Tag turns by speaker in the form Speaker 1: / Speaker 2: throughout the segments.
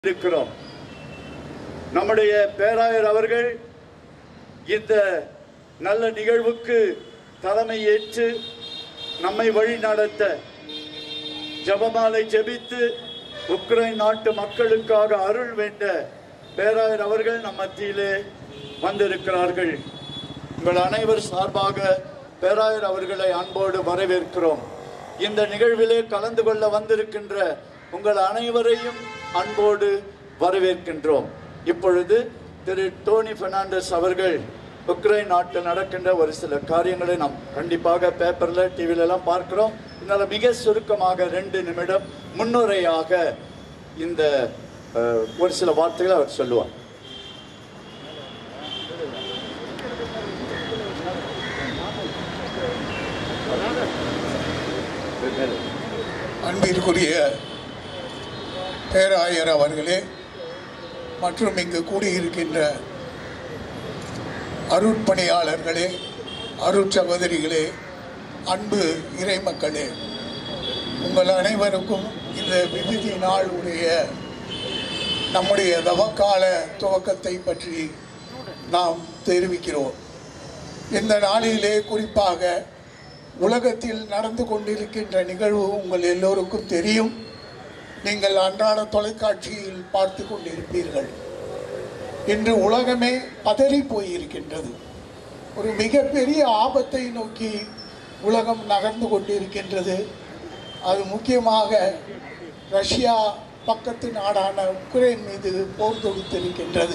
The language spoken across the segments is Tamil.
Speaker 1: இருக்கிறோம் நம்முடைய பேராயர் அவர்கள் இந்த நல்ல நிகழ்வுக்கு தலைமை ஏற்று நம்மை வழி நடத்த ஜபமாலை ஜெபித்து உக்ரைன் நாட்டு மக்களுக்காக அருள் வேண்ட பேராயர் அவர்கள் நம் மத்தியிலே வந்திருக்கிறார்கள் உங்கள் அனைவர் சார்பாக பேராயர் அவர்களை அன்போடு வரவேற்கிறோம் இந்த நிகழ்விலே கலந்து கொள்ள வந்திருக்கின்ற உங்கள் அனைவரையும் அன்போடு வரவேற்கின்றோம் இப்பொழுது திரு டோனி பெர்னாண்டஸ் அவர்கள் உக்ரைன் நாட்டில் நடக்கின்ற ஒரு சில காரியங்களை நாம் கண்டிப்பாக பேப்பர்ல டிவில எல்லாம் பார்க்கிறோம் இதனால மிக சுருக்கமாக ரெண்டு நிமிடம் முன்னுரையாக இந்த அஹ், ஒரு சில வார்த்தைகளை அவர் சொல்லுவார்
Speaker 2: அன்பிற்குரிய பேராயர் அவர்களே மற்றும் இங்கு கூடியிருக்கின்ற அருட்பணியாளர்களே அருட்சகோதரிகளே அன்பு இறைமக்களே உங்கள் அனைவருக்கும் இந்த விபதி நாள் உடைய நம்முடைய தவக்கால துவக்கத்தை பற்றி நாம் தெரிவிக்கிறோம் இந்த நாளிலே குறிப்பாக உலகத்தில் நடந்து கொண்டிருக்கின்ற நிகழ்வு உங்கள் எல்லோருக்கும் தெரியும் நீங்கள் அன்றாட தொலைக்காட்சியில் பார்த்து கொண்டிருப்பீர்கள் இன்று உலகமே பதறி போயிருக்கின்றது ஒரு மிகப்பெரிய ஆபத்தை நோக்கி உலகம் நகர்ந்து கொண்டிருக்கின்றது அது முக்கியமாக ரஷ்யா பக்கத்து நாடான உக்ரைன் மீது போர் தொடுத்திருக்கின்றது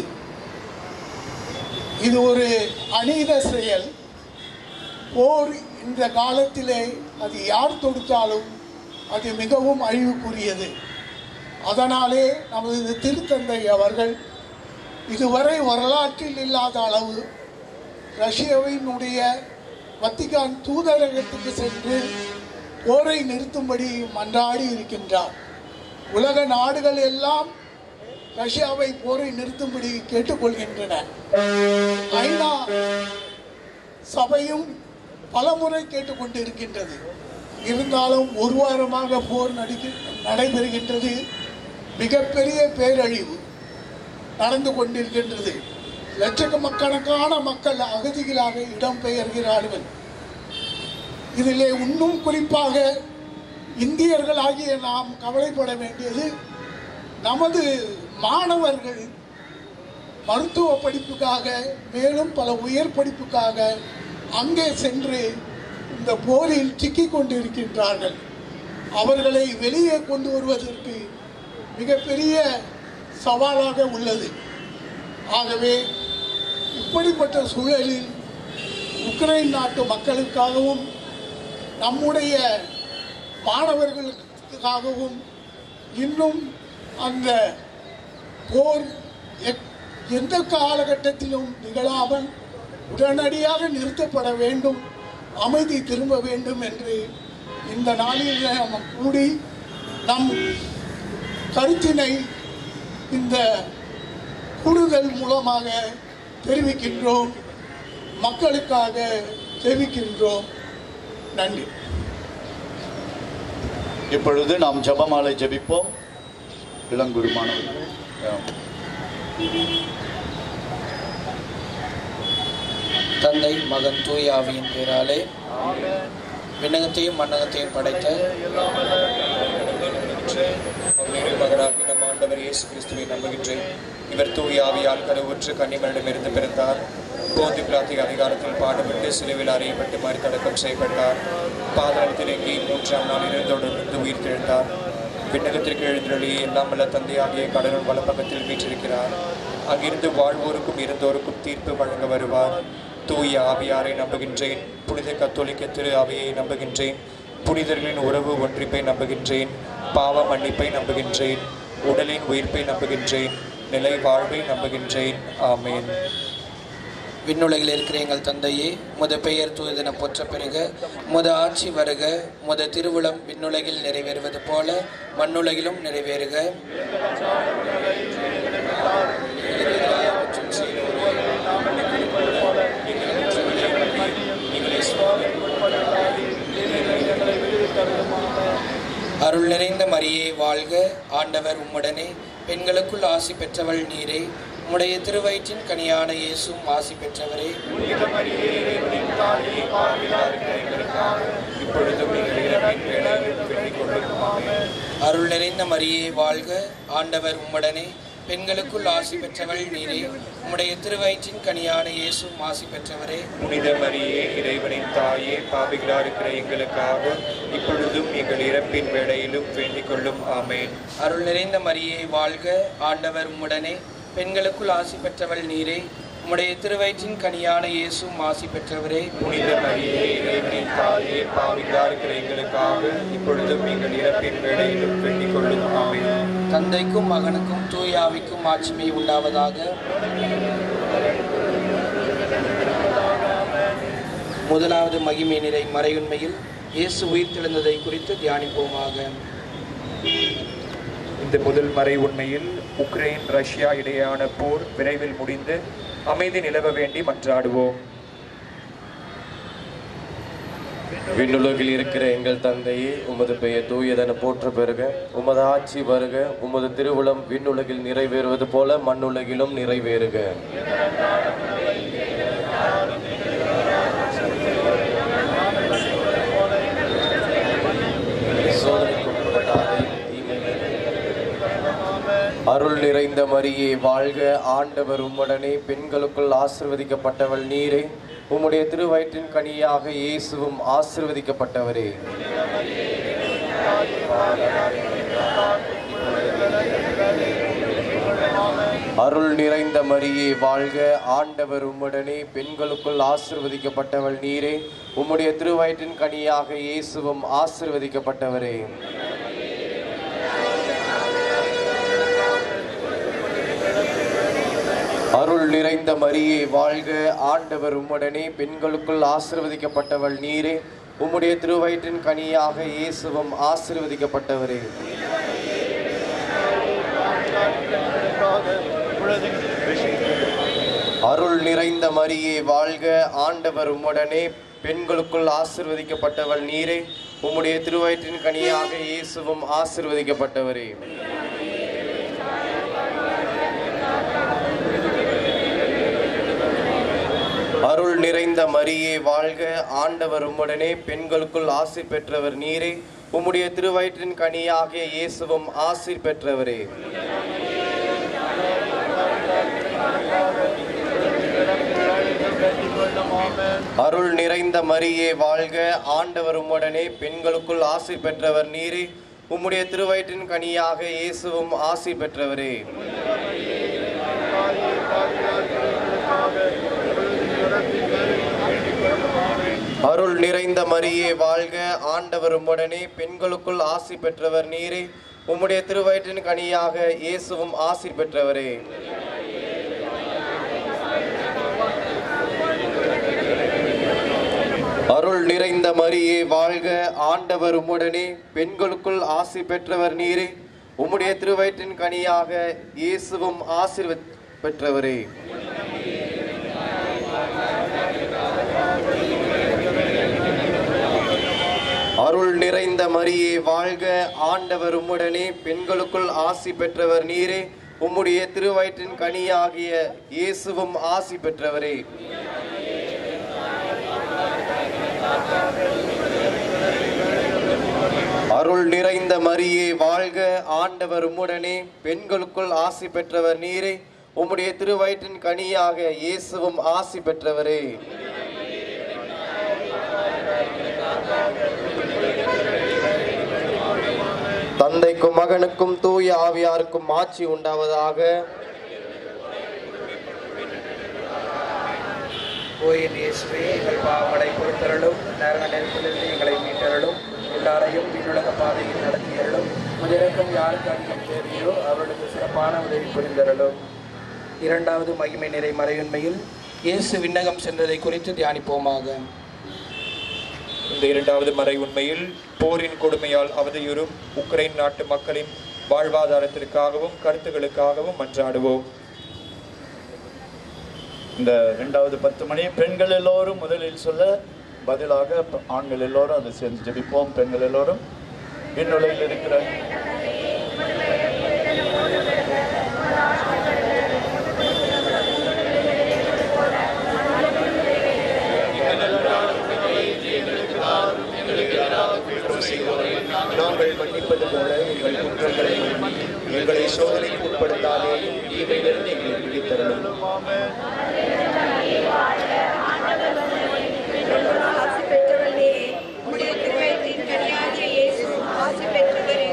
Speaker 2: இது ஒரு அநீத செயல் போர் இந்த காலத்திலே அது யார் தொடுத்தாலும் அது மிகவும் அழிவுக்குரியது அதனாலே நமது திருத்தந்தை அவர்கள் இதுவரை வரலாற்றில் இல்லாத அளவு ரஷ்யாவினுடைய வத்திகான் தூதரகத்துக்கு சென்று போரை நிறுத்தும்படி மன்றாடி இருக்கின்றார் உலக நாடுகள் எல்லாம் ரஷ்யாவை போரை நிறுத்தும்படி கேட்டுக்கொள்கின்றன ஐநா சபையும் பலமுறை கேட்டுக்கொண்டு இருக்கின்றது இருந்தாலும் ஒரு வாரமாக போர் நடிக்க நடைபெறுகின்றது மிகப்பெரிய பேரழிவு நடந்து கொண்டிருக்கின்றது லட்சக்கணக்கான மக்கள் அகதிகளாக இடம்பெயர்கிறார்கள் இதிலே இன்னும் குறிப்பாக இந்தியர்களாகிய நாம் கவலைப்பட வேண்டியது நமது மாணவர்கள் மருத்துவ படிப்புக்காக மேலும் பல உயர் படிப்புக்காக அங்கே சென்று இந்த போரில் சிக்கிக் கொண்டிருக்கின்றார்கள் அவர்களை வெளியே கொண்டு வருவதற்கு மிகப்பெரிய சவாலாக உள்ளது ஆகவே இப்படிப்பட்ட சூழலில் உக்ரைன் நாட்டு மக்களுக்காகவும் நம்முடைய மாணவர்களுக்காகவும் இன்னும் அந்த போர் எக்- எந்த காலகட்டத்திலும் நிகழாமல் உடனடியாக நிறுத்தப்பட வேண்டும் அமைதி திரும்ப வேண்டும் என்று இந்த நாளில் நாம் கூடி நம் கருத்தினை இந்த கூடுதல் மூலமாக தெரிவிக்கின்றோம் மக்களுக்காக தெரிவிக்கின்றோம் நன்றி
Speaker 1: இப்பொழுது நாம் ஜபமாலை ஜெபிப்போம் இளங்குருமானவர்கள்
Speaker 3: தந்தை மகன் தூய ஆவியின் பேராலே விண்ணகத்தையும் மண்ணகத்தையும் படைத்த அவருடைய மகனாகி நம் ஆண்டவர் இயேசு கிறிஸ்துவை நம்புகின்றேன் இவர் தூய ஆவியால் கருவுற்று கன்னிமரிடமிருந்து பிறந்தார் போதி பிராத்திக அதிகாரத்தில் பாடுபட்டு சிலுவில் அறியப்பட்டு மறுத்தடக்கம் செய்யப்பட்டார் பாதாளத்தில் எங்கே மூன்றாம் நாள் இருந்தோடு உயிர் தெழுந்தார் விண்ணகத்திற்கு எழுந்தருளி எல்லாம் வல்ல தந்தையாகிய கடலும் வலப்பக்கத்தில் வீற்றிருக்கிறார் அங்கிருந்து வாழ்வோருக்கும் இருந்தோருக்கும் தீர்ப்பு வழங்க வருவார் தூய ஆவியாரை நம்புகின்றேன் புனித கத்தோலிக்க திரு ஆவியை நம்புகின்றேன் புனிதர்களின் உறவு ஒன்றிப்பை நம்புகின்றேன் பாவ மன்னிப்பை நம்புகின்றேன் உடலின் உயிர்ப்பை நம்புகின்றேன் நிலை வாழ்வை நம்புகின்றேன் ஆமேன் விண்ணுலகில் இருக்கிற எங்கள் தந்தையே முத பெயர் தூயதென போற்ற பெறுக முத ஆட்சி வருக முத திருவுளம் விண்ணுலகில் நிறைவேறுவது போல மண்ணுலகிலும் நிறைவேறுக அருள் நிறைந்த மரியே வாழ்க ஆண்டவர் உம்முடனே
Speaker 4: பெண்களுக்குள் ஆசி பெற்றவள் நீரே உம்முடைய திருவயிற்றின் கனியான இயேசும் ஆசி பெற்றவரே
Speaker 3: இப்பொழுதும் எங்கள் இறப்பின் வேளையில் வேண்டிக் கொள்ளும் ஆமென்.
Speaker 4: அருள் நிறைந்த மரியே வாழ்க ஆண்டவர் உம்முடனே பெண்களுக்குள் ஆசி பெற்றவள் நீரே உம்முடைய திருவயிற்றின் கனியான இயேசும் ஆசி பெற்றவரே
Speaker 3: புனித மரியே இறைவனின் தாயே பாவிகளா இருக்கிற எங்களுக்காக இப்பொழுதும் எங்கள் இறப்பின் வேளையிலும் வேண்டிக் கொள்ளும் ஆமென்
Speaker 4: அருள் நிறைந்த மரியே வாழ்க ஆண்டவர் உம்முடனே பெண்களுக்குள் ஆசி பெற்றவள் நீரே உம்முடைய திருவயிற்றின் கனியான இயேசும் ஆசி பெற்றவரே
Speaker 3: புனித மரியே இறைவனின் தாயே பாவிகளா இருக்கிற எங்களுக்காக இப்பொழுதும் எங்கள் இறப்பின் வேளையிலும் வேண்டிக் கொள்ளும் ஆமென்
Speaker 4: தந்தைக்கும் மகனுக்கும் தூய ஆவிக்கும் ஆட்சிமை உண்டாவதாக முதலாவது மகிமை நிறை மறையுண்மையில் இயேசு உயிர்த்தெழுந்ததை குறித்து தியானிப்போமாக
Speaker 3: இந்த முதல் மறை உண்மையில் உக்ரைன் ரஷ்யா இடையேயான போர் விரைவில் முடிந்து அமைதி நிலவ வேண்டி மன்றாடுவோம்
Speaker 5: விண்ணுலகில் இருக்கிற எங்கள் தந்தையே உமது பெயர் தூயதென போற்ற பெறுக உமது ஆட்சி வருக உமது திருவுளம் விண்ணுலகில் நிறைவேறுவது போல மண்ணுலகிலும் நிறைவேறுக சோதனைக்கு உட்படாதே, தீமையை அருள் நிறைந்த மரியே வாழ்க ஆண்டவர் உம்முடனே பெண்களுக்குள் ஆசிர்வதிக்கப்பட்டவள் நீரே உம்முடைய திருவயிற்றின் கனியாக இயேசுவும் ஆசிர்வதிக்கப்பட்டவரே அருள் நிறைந்த மரியே வாழ்க ஆண்டவர் உம்முடனே பெண்களுக்குள் ஆசிர்வதிக்கப்பட்டவள் நீரே உம்முடைய திருவயிற்றின் கனியாக இயேசுவும் ஆசிர்வதிக்கப்பட்டவரே அருள் நிறைந்த மரியே வாழ்க ஆண்டவர் உம்முடனே பெண்களுக்குள் ஆசிர்வதிக்கப்பட்டவள் நீரே உம்முடைய திருவயிற்றின் கனியாக இயேசுவும் ஆசிர்வதிக்கப்பட்டவரே அருள் நிறைந்த மரியே வாழ்க ஆண்டவர் உம்முடனே பெண்களுக்குள் ஆசிர்வதிக்கப்பட்டவள் நீரே உம்முடைய திருவயிற்றின் கனியாக இயேசுவும் ஆசிர்வதிக்கப்பட்டவரே அருள் நிறைந்த மரியே வாழ்க ஆண்டவர் உம்முடனே பெண்களுக்குள் ஆசி பெற்றவர் நீரே உம்முடைய திருவயிற்றின் கனியாகிய இயேசுவும் ஆசி பெற்றவரே அருள் நிறைந்த மரியே வாழ்க ஆண்டவர் உம்முடனே பெண்களுக்குள் ஆசி பெற்றவர் நீரே உம்முடைய திருவயிற்றின் கனியாக இயேசுவும் ஆசி பெற்றவரே அருள் நிறைந்த மரியே வாழ்க ஆண்டவர் உம்முடனே பெண்களுக்குள் ஆசி பெற்றவர் நீரே உம்முடைய திருவயிற்றின் கனியாக இயேசுவும் ஆசி பெற்றவரே அருள் நிறைந்த மரியே வாழ்க ஆண்டவர் உம்முடனே பெண்களுக்குள் ஆசி பெற்றவர் நீரே உம்முடைய திருவயிற்றின் கனியாக இயேசுவும் ஆசீர்வ பெற்றவரே அருள் நிறைந்த மரியே வாழ்க ஆண்டவர் உம்முடனே பெண்களுக்குள் ஆசி பெற்றவர் நீரே உம்முடைய திருவயிற்றின் கனியாகிய இயேசுவும் ஆசி பெற்றவரே அருள் நிறைந்த மரியே வாழ்க ஆண்டவர் உம்முடனே பெண்களுக்குள் ஆசி பெற்றவர் நீரே உம்முடைய திருவயிற்றின் கனியாக இயேசுவும் ஆசி பெற்றவரே தந்தைக்கும் மகனுக்கும் தூய ஆவியாருக்கும் ஆட்சி உண்டாவதாக
Speaker 4: கோயில் இயேசுவே எங்கள் பாவங்களை பொறுத்தரலும் நரக நெருப்பிலிருந்து எங்களை மீட்டரலும் எல்லாரையும் விண்ணுலக பாதையில் நடத்தியரலும் முதலிறக்கம் யாருக்கு அதிகம் தேவையோ அவர்களுக்கு சிறப்பான உதவி புரிந்தரலும் இரண்டாவது மகிமை நிறை மறையுண்மையில் இயேசு விண்ணகம் சென்றதை குறித்து தியானிப்போமாக
Speaker 3: இந்த இரண்டாவது மறை உண்மையில் போரின் கொடுமையால் அவதியுறும் உக்ரைன் நாட்டு மக்களின் வாழ்வாதாரத்திற்காகவும் கருத்துகளுக்காகவும் மன்றாடுவோம்
Speaker 1: இந்த ரெண்டாவது பத்து மணி பெண்கள் எல்லோரும் முதலில் சொல்ல பதிலாக ப- ஆண்கள் எல்லோரும் அதை சேர்ந்து ஜெபிப்போம் பெண்கள் எல்லோரும் விண்ணுலகில் இருக்கிற ஆமென்
Speaker 6: ஆசி பெற்றவளே உடைய திருவயிற்றின் கனியாகிய இயேசு ஆசி பெற்றவரே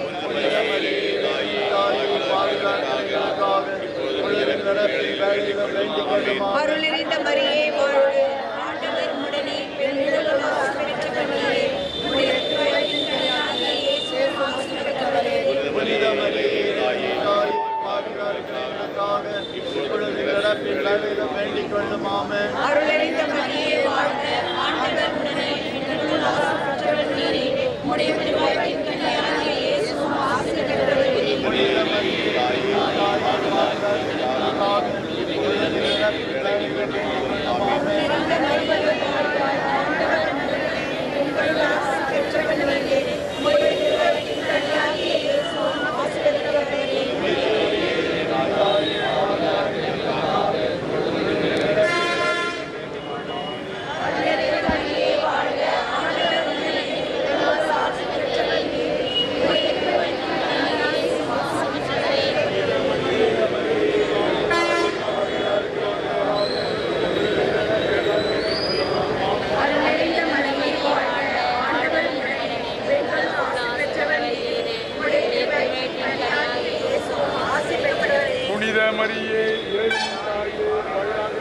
Speaker 6: அருள் நிறைந்த மரியே வாழ்க ஆண்டவர் உடனே பெண்களும் ஆசி பெற்றவளே உடைய திருவயிற்றின் கனியாகிய இயேசு ஆசி பெற்றவரே
Speaker 1: வேண்டிக் கொள்ளும் ஆமென்
Speaker 6: அருள் நிறைந்த மரியே வாழ்க ஆண்டவர் உடனே பெண்களும் ஆசி பெற்றவள் நீரே உடைய திருவயிற்றின் கனியாகிய இயேசு ஆசி பெற்றவரே
Speaker 7: புனித மரியே இறைவனின் தாயே, வாழாக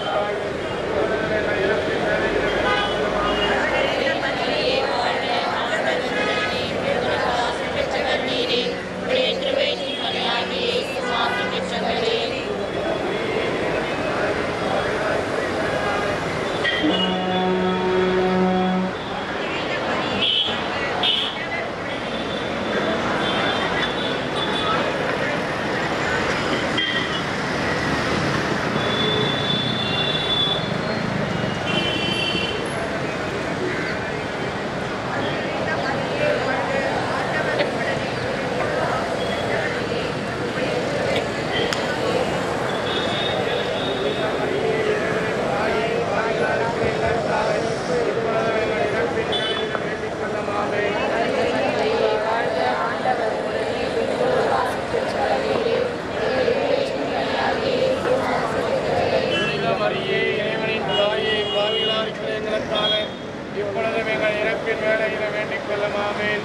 Speaker 7: புனித மரியே இறைவனின் தாயே பாவிகளாக இருக்கிற எங்களுக்காக இப்பொழுதும் எங்கள் இறப்பின் வேலையில வேண்டிக் கொள்ளுமாமேன்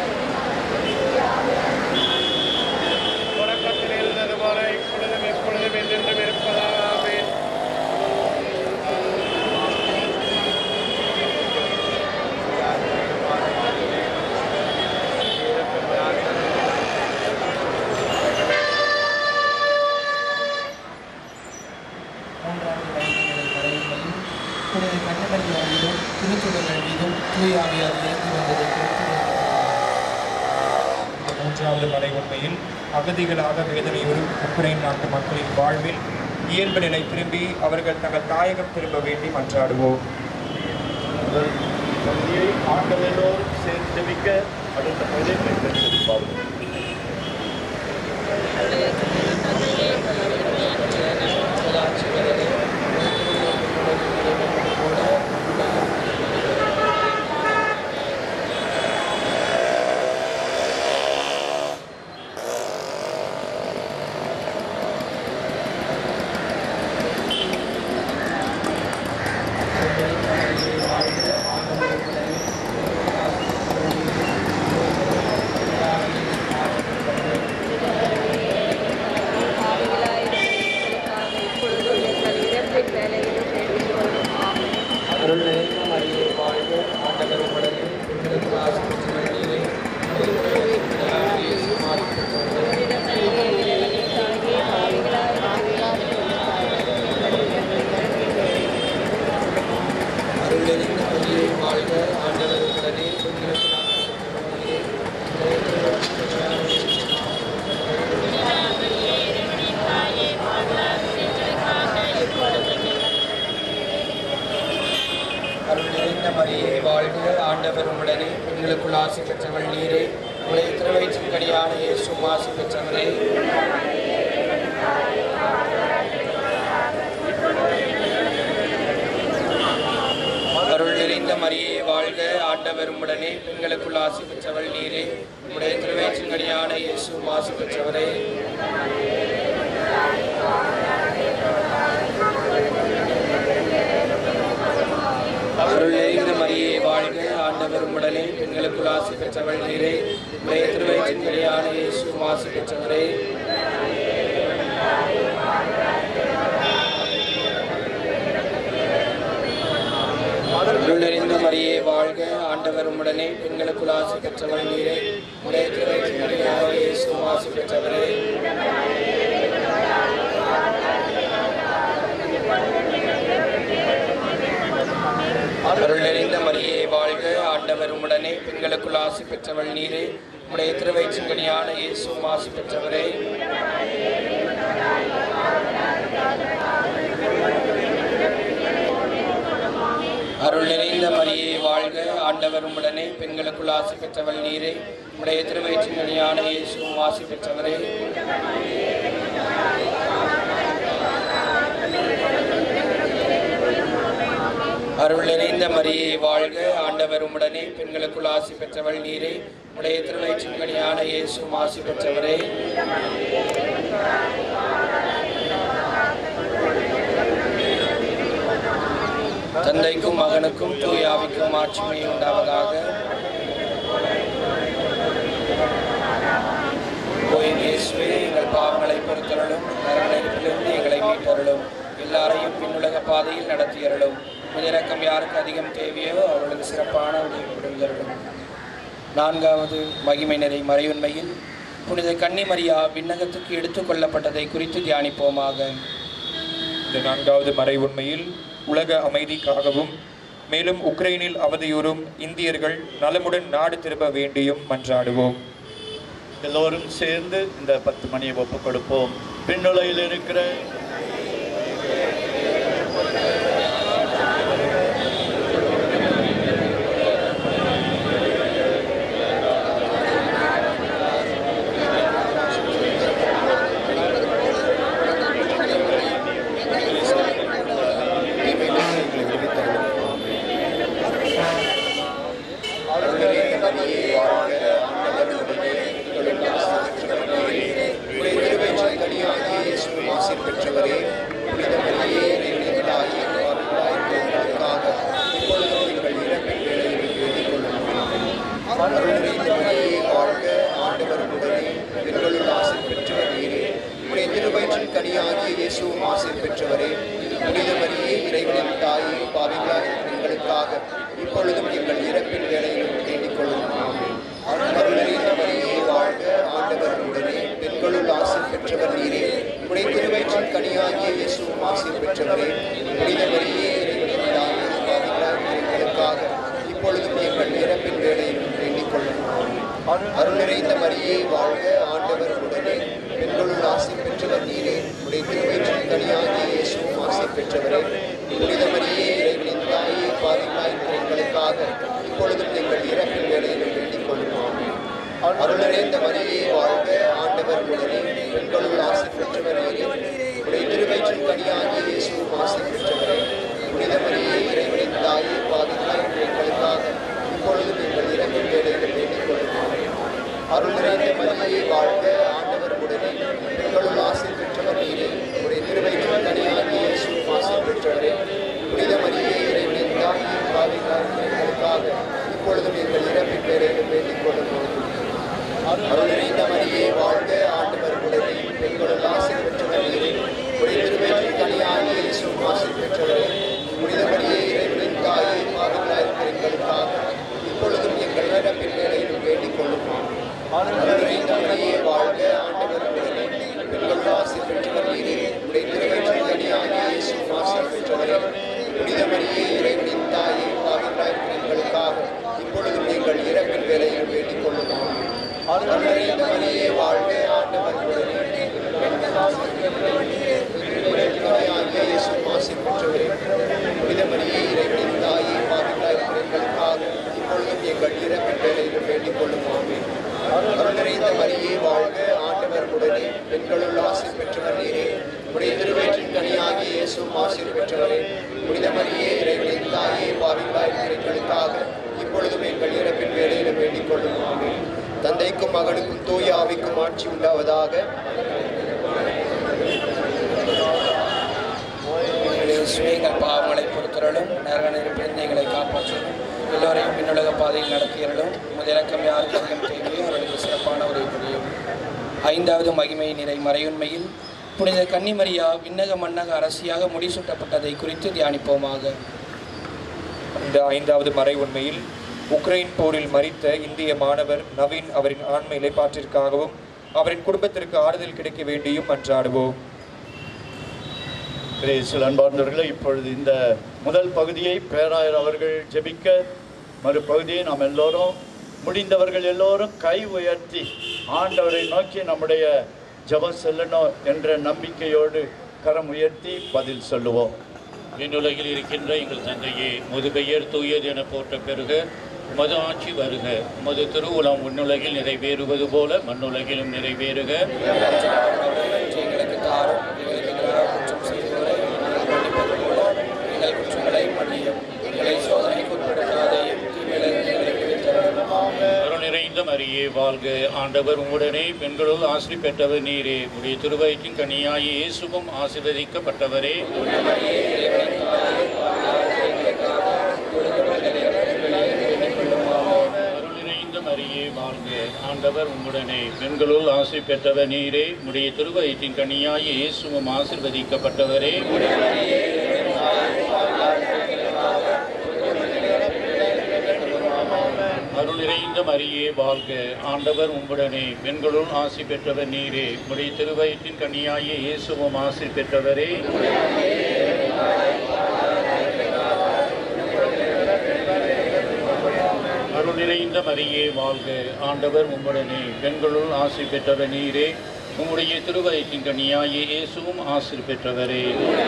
Speaker 7: தொடக்கத்தில் இருந்தது போல இப்பொழுதும் எப்பொழுதும் என்றென்றும் இருப்பதாக ஆமென்
Speaker 4: மூன்றாவது வயதில் வரையிலும் புனித கண்ணமரியார் மீதும் திருச்சுடர்கள் மீதும் தூய ஆவியார் இறங்கி வந்ததை குறித்து
Speaker 8: இந்த மூன்றாவது மலை உண்மையில் அகதிகளாக வேதனையுறும் உக்ரைன் நாட்டு மக்களின் வாழ்வில் இயல்பு நிலை திரும்பி அவர்கள் தங்கள் தாயகம் திரும்ப வேண்டி மன்றாடுவோம்
Speaker 1: முதல் பகுதியை ஆண்கள் எல்லோரும் சேர்ந்து ஜெபிக்க அடுத்த பகுதியை பெண்கள் ஜெபிப்பார்கள்
Speaker 4: அருள் நிறைந்த மரியே வாழ்க ஆண்டவர் உடனே உங்களுக்கு ஆசி பெற்றவள் நீரே அருள் நிறைந்த மரியே வாழ்க ஆண்டவர் உடனே உங்களுக்கு ஆசி பெற்றவள் நீரே அருள் நிறைந்த மரியே வாழ்க ஆண்டவர் உடனே பெண்களுக்குள் ஆசி பெற்றவள் நீரே உடைய திருவயிற்றின் கனியான இயேசுவும் ஆசி பெற்றவரே அருள் நிறைந்த மரியே வாழ்க ஆண்டவர் உடனே பெண்களுக்குள் ஆசி பெற்றவள் நீரே உடைய திருவயிற்றின் கனியான இயேசுவும் ஆசி பெற்றவரே ஆண்டவர் உடனே பெண்களுக்குள் ஆசி பெற்றவள் நீரே உடைய திருவயிற்றின் இயேசு ஆசி பெற்றவரே அருள் நிறைந்த மரியே வாழ்க ஆண்டவர் உடனே பெண்களுக்குள் ஆசி பெற்றவள் நீரே உடைய திருவயிற்றின் கனியான இயேசு ஆசி பெற்றவரே அருள் நிறைந்த மரியே வாழ்க ஆண்டவர் உடனே பெண்களுக்குள் ஆசி பெற்றவள் நீரே உடைய திருவயிற்றின் கனியான இயேசு ஆசி பெற்றவரே அருள் நிறைந்த மரியே வாழ்க ஆண்டவர் உடனே பெண்களுக்குள் ஆசி பெற்றவள் நீரே உடைய திருவயிற்றின் கனியான இயேசு ஆசி பெற்றவரே தந்தைக்கும் மகனுக்கும் தூயாவிக்கும் ஆட்சிமை உண்டாவதாக போய் இயேசுவே எங்கள் பாவங்களை பொறுத்தருளும் நரகத்திலிருந்து எங்களை மீட்டருளும் எல்லாரையும் பின்னுலக பாதையில் நடத்தியருளும் இறக்கம் யாருக்கு அதிகம் தேவையோ அவர்களுக்கு சிறப்பான உதவி புரிந்தருளும் நான்காவது மகிமை நிறை மறையுண்மையில் புனித கன்னிமரியா விண்ணகத்துக்கு எடுத்துக் கொள்ளப்பட்டதை குறித்து தியானிப்போமாக
Speaker 8: இந்த நான்காவது மறை உண்மையில் உலக அமைதிக்காகவும் மேலும் உக்ரைனில் அவதியுறும் இந்தியர்கள் நலமுடன் நாடு திரும்ப வேண்டியும் மன்றாடுவோம்
Speaker 1: எல்லோரும் சேர்ந்து இந்த பத்து மணியை ஒப்புக் கொடுப்போம் பின்னுலையில் இருக்கிற
Speaker 9: கனியாகிய இயேசுவும் ஆசை பெற்றவரே புனித மரியே இறைவனின் தாயே பாவிகளாய் எங்களுக்காக இப்பொழுதும் எங்கள் இறப்பின் வேலையிலும் தேடிக் கொள்ளும் அருளறிந்த மரியே வாழ்க ஆண்டவர் உடனே பெண்களுள் ஆசை பெற்றவர் நீரே உடைய திருவயிற்றின் கனியாகிய இயேசுவும் ஆசை பெற்றவரே புனித மரியே இறைவனின் தாயே பாவிகளாய் எங்களுக்காக இப்பொழுதும் எங்கள் இறப்பின் வேலையிலும் வேண்டிக் கொள்ளும் அருள் நிறைந்த மரியே வாழ்க ஆண்டவர் உடனே பெண்களுள் ஆசை பெற்றவர் நீரே உடைய திருவயிற்றின் கனியாகிய இயேசுவும் ஆசை பெற்றவரே புனித மரியே இறைவனின் தாயே பாவிகளாய் எங்களுக்காக இப்பொழுதும் எங்கள் இறப்பின் வேலையிலும் வேண்டிக் கொள்ளும் அருள் நிறைந்த மரியே வாழ்க ஆண்டவர் உடனே பெண்களுள் ஆசை பெற்றவர் நீரே உடைய திருவயிற்றின் கனியாகிய இயேசுவும் ஆசை பெற்றவரே புனித மரியே இறைவனின் தாயே பாவிகளாய் எங்களுக்காக இப்பொழுதும் எங்கள் இறப்பின் வேலையிலும் வேண்டிக் கொள்ளும் அருள் நிறைந்த மரியே வாழ்க ஆண்டவர் உடனே பெண்களுள் ஆசை பெற்றவர் நீரே உடைய திருவயிற்றின் கனியாகிய இயேசுவும் ஆசை பெற்றவரே புனித மரியே இறைவனின் தாயே பாவிகளாய் எங்களுக்காக இப்பொழுதும் எங்கள் இறப்பின் வேலையிலும் வேண்டிக் கொள்ளும் அருள் நிறைந்த மரியே வாழ்க ஆண்டவர் உடனே பெண்களுள் ஆசை பெற்றவர் நீரே உடைய திருவயிற்றின் கனியாகிய இயேசுவும் ஆசை பெற்றவரே புனித மரியே இறைவனின் தாயே பாவிகளாய் எங்களுக்காக இப்பொழுதும் எங்கள் இறப்பின் வேலையிலும் வேண்டிக் கொள்ளும் அருள் நிறைந்த மரியே வாழ்க ஆண்டவர் உடனே பெண்களுள் ஆசை பெற்றவர் நீரே உடைய திருவயிற்றின் கனியாகிய இயேசுவும் ஆசை பெற்றவரே புனித மரியே இறைவனின் தாயே பாவிகளாய் எங்களுக்காக இப்பொழுதும் எங்கள் இறப்பின் வேலையிலும் வேண்டிக் கொள்ளும் அருள் நிறைந்த மரியே வாழ்க ஆண்டவர் உடனே பெண்கள் ஆசை பெற்றவர் நீரே ஆகிய இயேசு ஆசை பெற்றவரே புனித மரியே இறைவனின் தாயே பாவிகளாய் எங்களுக்காக இப்பொழுதும் எங்கள் இறப்பின் வேலையிலும் வேண்டிக் கொள்ளும் அருள் நிறைந்த மரியே வாழ்க ஆண்டவர் உடனே பெண்களுள் ஆசை பெற்றவர் நீரே உடைய திருவயிற்றின் கனியாகிய இயேசு ஆசை பெற்றவரே புனித மரியே இறைவனின் தாயே பாவிகளாய் எங்களுக்காக இப்பொழுதும் எங்கள் இறப்பின் வேலையிலும் வேண்டிக் கொள்ளும் தந்தைக்கும் மகனுக்கும் தூய ஆவிக்கும் ஆட்சி உண்டாவதாக
Speaker 4: இயேசுவே, எங்கள் பாவங்களை பொறுத்தரலும் நரக நெருப்பிலிருந்து எங்களை காப்பாற்றும் எல்லோரையும் பின்னுலக பாதையில் நடத்தியறலும் முதலக்கம் யாருக்கு அதிகம் தேவையோ அவர்களுக்கு சிறப்பான உதவி புரியும் ஐந்தாவது மகிமை நிறை மறையுண்மையில் புனித கன்னிமரியா விண்ணக மன்னக அரசியாக முடிசூட்டப்பட்டதை குறித்து தியானிப்போமாக
Speaker 8: இந்த ஐந்தாவது மறை உண்மையில்
Speaker 3: உக்ரைன் போரில் மரித்த இந்திய மாணவர் நவீன் அவரின் ஆன்ம இலைப்பாற்றிற்காகவும் அவரின் குடும்பத்திற்கு ஆறுதல் கிடைக்க வேண்டியும் மன்றாடுவோம்
Speaker 1: கிரேசில் அன்பார்ந்தவர்களே இப்பொழுது இந்த முதல் பகுதியை பேராயர் அவர்கள் ஜெபிக்க மறுபகுதியை நாம் எல்லோரும் முடிந்தவர்கள் எல்லோரும் கை உயர்த்தி ஆண்டவரை நோக்கி நம்முடைய ஜெபம் செல்லணும் என்ற நம்பிக்கையோடு கரம் உயர்த்தி பதில் சொல்லுவோம்
Speaker 10: விண்ணுலகில் இருக்கின்ற எங்கள் தந்தையே முது பெயர் தூயது என போற்ற பெருக உமது ஆட்சி வருக உமது திருவுளம் விண்ணுலகில் நிறைவேறுவது போல மண்ணுலகிலும் நிறைவேறுக
Speaker 4: எங்களுக்கு தாரும் எங்களுக்கு எதிராக குற்றம் செய்தவரை மன்னிப்பது போல எங்கள் குற்றங்களை மன்னியும் எங்களை சோதனைக்கு உட்படுத்தாதையும் தீமையிலிருந்து எங்களை விடுவித்தருளும்.
Speaker 10: அருள் நிறைந்த மரியே வாழ்க ஆண்டவர் உம்முடனே பெண்களுள் ஆசிரி பெற்றவர் நீரே உடைய திருவயிற்றின் கனியாய் இயேசுவும் ஆசீர்வதிக்கப்பட்டவரே அருள் நிறைந்த மரியே வாழ்க ஆண்டவர் உம்முடனே பெண்களுள் ஆசை பெற்றவர் நீரே உடைய திருவயிற்றின் கனியாய் இயேசுவும் ஆசீர்வதிக்கப்பட்டவரே அருள் நிறைந்த மரியே வாழ்க ஆண்டவர் உம்முடனே பெண்களுள் ஆசி பெற்றவர் நீரே உடைய திருவயிற்றின் கனியாகிய இயேசுவும் ஆசி பெற்றவரே அருள் நிறைந்த மரியே வாழ்க ஆண்டவர் உம்முடனே பெண்களுள் ஆசி பெற்றவர் நீரே உம்முடைய திருவயிற்றின் கனியாகிய இயேசுவும் ஆசி பெற்றவரே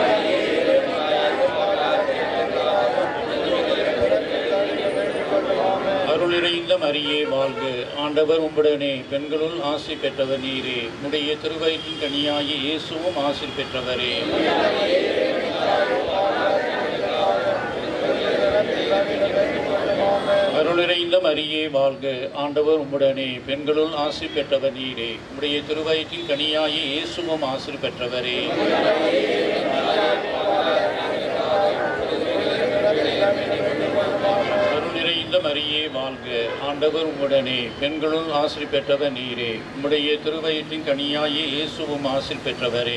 Speaker 10: அருள் நிறைந்த மரியே வாழ்க ஆண்டவர் உம்முடனே பெண்களுள் ஆசி பெற்றவர் நீரே உடைய திருவயிற்றின் கனியாகி இயேசுவும் ஆசி பெற்றவரே அருள் நிறைந்த மரியே வாழ்க ஆண்டவர் உம்முடனே பெண்களுள் ஆசி பெற்றவர் நீரே உடைய திருவயிற்றின் கனியாகி இயேசுவும் ஆசி பெற்றவரே அருள் நிறைந்த மரியே வாழ்க ஆண்டவர் உம்முடனே பெண்களுள் ஆசி பெற்றவர் நீரே உம்முடைய திருவயிற்றின் கனியாயே இயேசுவும் ஆசி பெற்றவரே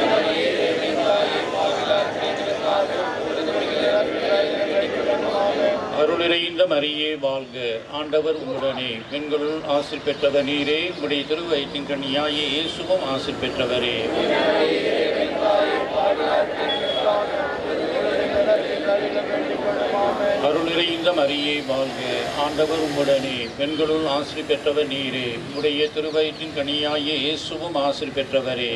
Speaker 10: அருள் நிறைந்த மரியே வாழ்க ஆண்டவர் உம்முடனே பெண்களுள் ஆசி பெற்றவர் நீரே உம்முடைய திருவயிற்றின் கனியாயே இயேசுவும் ஆசி பெற்றவரே அருள் நிறைந்த மரியே வாழ்க ஆண்டவர் உம்முடனே பெண்களுள் ஆசிரி பெற்றவர் நீரே உடைய திருவயிற்றின் கனியாகிய இயேசுவும் ஆசிரி பெற்றவரே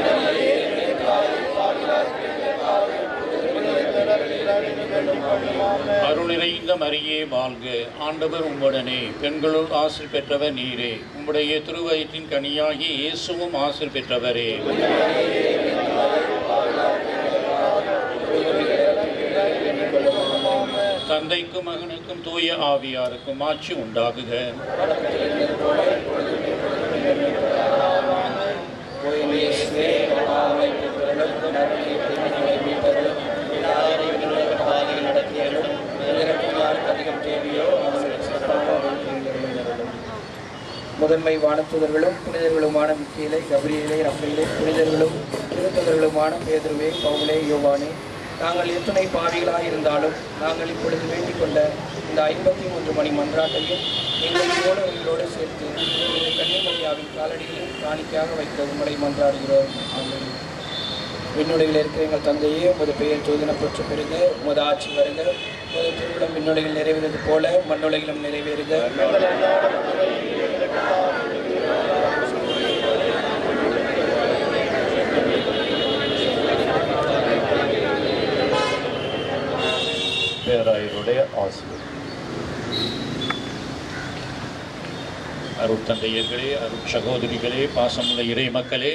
Speaker 10: அருள் நிறைந்த மரியே வாழ்க ஆண்டவர் உம்முடனே பெண்களுள் ஆசிரி பெற்றவர் நீரே உம்முடைய திருவயிற்றின் கனியாகிய இயேசுவும் ஆசிரி பெற்றவரே தந்தைக்கும் மகனுக்கும் தூய ஆவியாருக்கும் ஆட்சி உண்டாகுக
Speaker 4: இயேசுவே, பாவங்களை பொறுத்தருளும், நன்மையை தீமைகளை மீட்டருளும், எல்லாரை விண்ணுலக பாதையில் நடத்தியருளும், எதிர்க்கும் யாருக்கு அதிகம் தேவையோ அவர்களுக்கு சிறப்பான அருள் புரிந்தருளும். முதன்மை வானத்துதர்களும் புனிதர்களுமான மிக்கேலை கபிரியலை ரஃபேலை புனிதர்களும் திருத்ததர்களுமான பேதுருவே பவுலே யோவானே நாங்கள் எத்தனை பாவிகளாக இருந்தாலும் நாங்கள் இப்பொழுது வேண்டிக் கொண்ட இந்த ஐம்பத்தி மூன்று மணி மன்றாட்டையும் எங்களை போல உங்களோடு சேர்த்து இந்த கன்னிமரியாவின் காலடிகளில் காணிக்கையாக வைக்க உங்களை மன்றாடுகிறோம் ஆமென். விண்ணுலகில் இருக்கிற எங்கள் தந்தையே உமது பெயர் சோதனப்பற்று பெறுக உமது ஆட்சி வருக உமது திருவிழம் விண்ணுலகில் நிறைவேறது போல மண்ணுலகிலும் நிறைவேறுக
Speaker 1: பேராயருடைய ஆசிரியர்
Speaker 10: அருட்தந்தையர்களே அருட் சகோதரிகளே பாசமுள்ள இறை மக்களே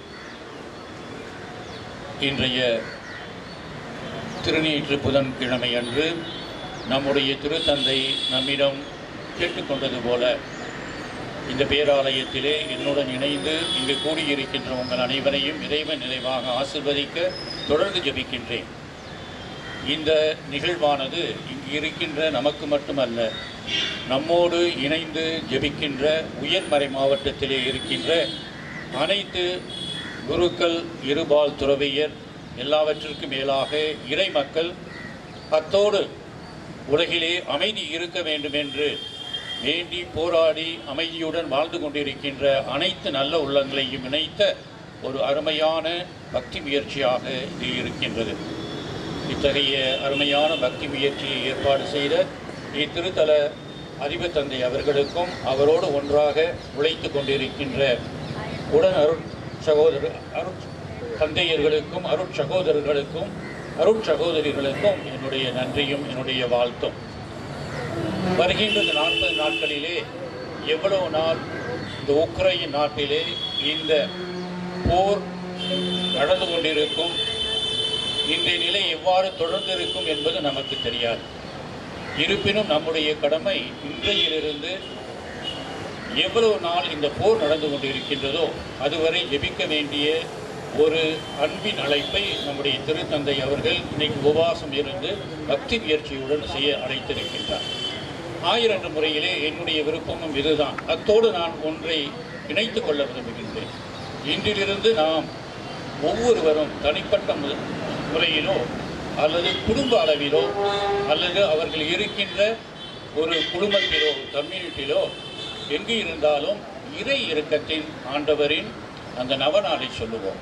Speaker 10: இன்றைய திருநீற்று புதன்கிழமை அன்று நம்முடைய திருத்தந்தை நம்மிடம் கேட்டுக்கொண்டது போல இந்த பேராலயத்திலே என்னுடன் இணைந்து இங்கு கூடியிருக்கின்ற உங்கள் அனைவரையும் இறைவன் நிறைவாக ஆசிர்வதிக்க தொடர்ந்து ஜெபிக்கின்றேன் இந்த நிகழ்வானது இங்கு இருக்கின்ற நமக்கு மட்டுமல்ல நம்மோடு இணைந்து ஜெபிக்கின்ற உயர்மறை மாவட்டத்திலே இருக்கின்ற அனைத்து குருக்கள் இருபால் துறவியர் எல்லாவற்றிற்கும் மேலாக இறை மக்கள் அத்தோடு உலகிலே அமைதி இருக்க வேண்டும் என்று வேண்டி போராடி அமைதியுடன் வாழ்ந்து கொண்டிருக்கின்ற அனைத்து நல்ல உள்ளங்களையும் இணைத்த ஒரு அருமையான பக்தி முயற்சியாக இது இருக்கின்றது இத்தகைய அருமையான பக்தி முயற்சியை ஏற்பாடு செய்த இத்திருத்தல அதிபர் தந்தை அவர்களுக்கும் அவரோடு ஒன்றாக உழைத்து கொண்டிருக்கின்ற உடன் அருட் சகோதர அருட் தந்தையர்களுக்கும் அருட் சகோதரர்களுக்கும் அருட் சகோதரிகளுக்கும் என்னுடைய நன்றியும் என்னுடைய வாழ்த்தும் வருகின்ற இந்த நாற்பது நாட்களிலே எவ்வளவு நாள் இந்த உக்ரைன் நாட்டிலே இந்த போர் நடந்து கொண்டிருக்கும் இன்றைய நிலை எவ்வாறு தொடர்ந்து இருக்கும் என்பது நமக்கு தெரியாது இருப்பினும் நம்முடைய கடமை இன்றையிலிருந்து எவ்வளவு நாள் இந்த போர் நடந்து கொண்டிருக்கின்றதோ அதுவரை ஜெபிக்க வேண்டிய ஒரு அன்பின் அழைப்பை நம்முடைய திருத்தந்தை அவர்கள் இன்னைக்கு உபவாசம் இருந்து பக்தி முயற்சியுடன் செய்ய அழைத்திருக்கின்றார் ஆயிரண்டு முறையிலே என்னுடைய விருப்பமும் இதுதான் அத்தோடு நான் ஒன்றை இணைத்துக் கொள்ள விரும்புகின்றேன் இன்றிலிருந்து நாம் ஒவ்வொருவரும் தனிப்பட்ட மு- முறையிலோ அல்லது குடும்ப அளவிலோ அல்லது அவர்கள் இருக்கின்ற ஒரு குடும்பத்திலோ கம்யூனிட்டியிலோ எங்கு இருந்தாலும் இறை இறக்கத்தின் ஆண்டவரின் அந்த நவநாளை சொல்லுவோம்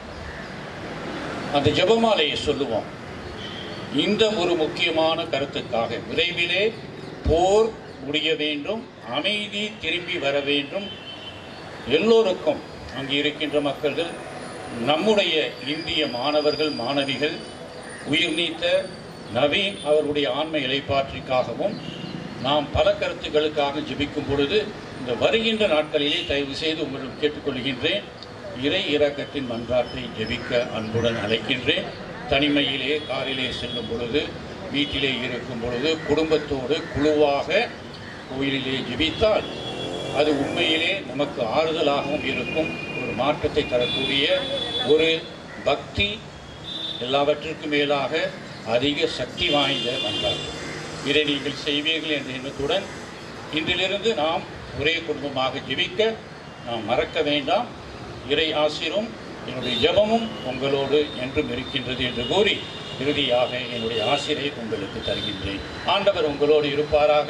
Speaker 10: அந்த ஜெபமாலையை சொல்லுவோம் இந்த ஒரு முக்கியமான கருத்துக்காக விரைவிலே போர் முடிய வேண்டும் அமைதி திரும்பி வர வேண்டும் எல்லோருக்கும் அங்கு இருக்கின்ற மக்கள்கள் நம்முடைய இந்திய மாணவர்கள் மாணவிகள் உயிர் நீத்த நவீன் அவருடைய ஆண்மை இலைப்பாற்றிக்காகவும் நாம் பல கருத்துக்களுக்காக ஜெபிக்கும் பொழுது இந்த வருகின்ற நாட்களிலே தயவு செய்து உங்களிடம் கேட்டுக்கொள்கின்றேன் இறை இறக்கத்தின் மன்றாட்டை ஜெபிக்க அன்புடன் அழைக்கின்றேன் தனிமையிலே காரிலே செல்லும் பொழுது வீட்டிலே இருக்கும் பொழுது குடும்பத்தோடு குழுவாக கோயிலிலே ஜெபித்தால் அது உண்மையிலே நமக்கு ஆறுதலாகவும் இருக்கும் ஒரு மாற்றத்தை தரக்கூடிய ஒரு பக்தி எல்லாவற்றிற்கும் மேலாக அதிக சக்தி வாய்ந்த மன்றாட்டு இதை நீங்கள் செய்வீர்கள் என்ற எண்ணத்துடன் இன்றிலிருந்து நாம் ஒரே குடும்பமாக ஜெபிக்க நாம் மறக்க வேண்டாம் இறை ஆசிரும் என்னுடைய ஜெபமும் உங்களோடு என்றும் இருக்கின்றது என்று கூறி இறுதியாக என்னுடைய ஆசிரை உங்களுக்கு தருகின்றேன் ஆண்டவர் உங்களோடு இருப்பாராக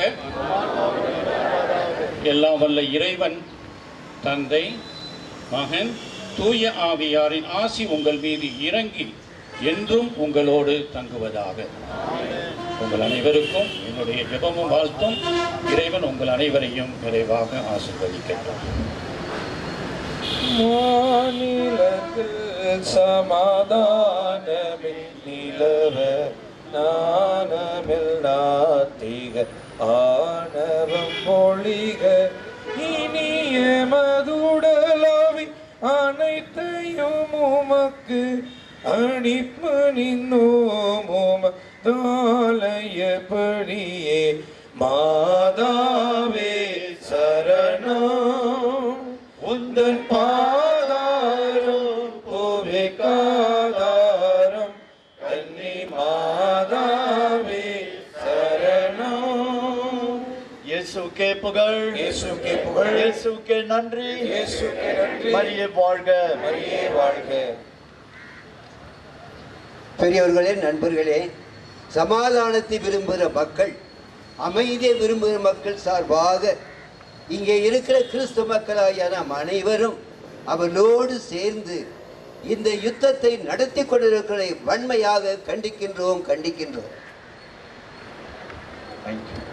Speaker 10: எல்லாம் வல்ல இறைவன் தந்தை மகன் தூய ஆவியாரின் ஆசி உங்கள் மீது இறங்கி என்றும் உங்களோடு தங்குவதாக உங்கள் அனைவருக்கும் என்னுடைய ஜெபமும் வாழ்த்தும் இறைவன் உங்கள் அனைவரையும் நிறைவாக ஆசீர்வதிக்கட்டும்
Speaker 4: மாநிலத்தில் சமாதானமே நிலவ நாணமில்லாத்திக ஆணவம் மொழிக இனிய மதுடலாவி அனைத்தையும் உமக்கு அணிப்பு நின்னோம் தாலயப்படியே மாதாவே சரணம் உந்தன் பாதாரம் கோவிக்காதாரம் கன்னி மாதாவே சரணம்
Speaker 1: இயேசுக்கே புகழ்
Speaker 4: இயேசுக்கே புகழ்
Speaker 1: இயேசுக்கே நன்றி
Speaker 4: இயேசுக்கே நன்றி
Speaker 1: மரியே வாழ்க
Speaker 4: மரியே வாழ்க
Speaker 11: பெரியவர்களே நண்பர்களே சமாதானத்தை விரும்புகிற மக்கள் அமைதியை விரும்புகிற மக்கள் சார்பாக இங்கே இருக்கிற கிறிஸ்து மக்களாகிய நாம் அனைவரும் அவர்களோடு சேர்ந்து இந்த யுத்தத்தை நடத்தி கொண்டிருக்கிற வன்மையாக கண்டிக்கின்றோம் கண்டிக்கின்றோம்
Speaker 1: Thank you.